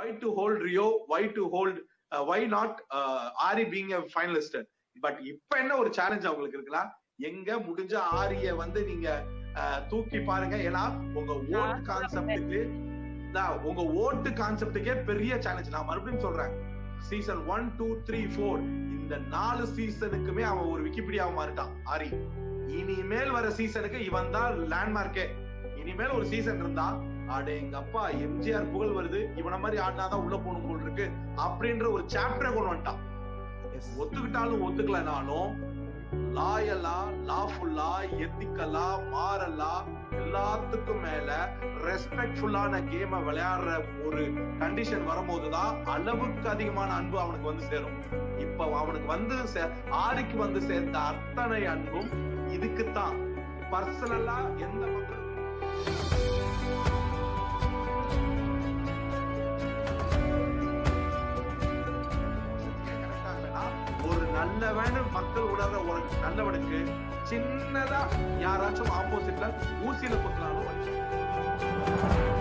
why to hold Rio why to hold uh, why not uh, Aari being a finalist but இப்ப என்ன ஒரு challenge அவங்களுக்கு இருக்குன்னா எங்க முடிஞ்ச ஆரிய வந்து நீங்க அஹ், தூக்கி பாருங்க ஏன்னா உங்க ஓட் கான்செப்டுக்கு உங்க ஓட்டு கான்செப்டுக்கே பெரிய சேலஞ்ச் நான் மறுபடியும் சொல்றேன் season one two three four இந்த நாலு சீசனுக்குமே அவன் ஒரு விக்கிபீடியாவை மாறிட்டான் ஆரி இனிமேல் வர சீசனுக்கு இவன் தான் லேண்ட்மார்க்கே இனிமேல் ஒரு சீசன் இருந்தா அடே எங்க அப்பா எம்ஜிஆர் புகழ் வருது இவன மாதிரி ஆடினாதான் உள்ள போகணும் போல் இருக்கு அப்படின்ற ஒரு சாப்டரை கொண்டு வந்துட்டான் எஸ் ஒத்துக்கிட்டாலும் ஒத்துக்கலனாலும் லாயலா லாஃபுல்லா எத்திக்கலா மாறலா எல்லாத்துக்கும் மேல ரெஸ்பெக்ட்ஃபுல்லான கேம விளையாடுற ஒரு கண்டிஷன் வரும்போதுதான் அளவுக்கு அதிகமான அன்பு அவனுக்கு வந்து சேரும் இப்ப அவனுக்கு வந்து சே- ஆதிக்கு வந்து சேர்ந்த அத்தனை அன்பும் இதுக்குத்தான் பர்சனலா எந்த மக்களும் correct ஆ இல்லைன்னா, ஒரு நல்லவன் மக்கள் உணர்ற ஒரு நல்லவனுக்கு சின்னதா யாராச்சும் ஆப்போசிட்ல ஊசியில குத்துனாலும் வலிக்கும்.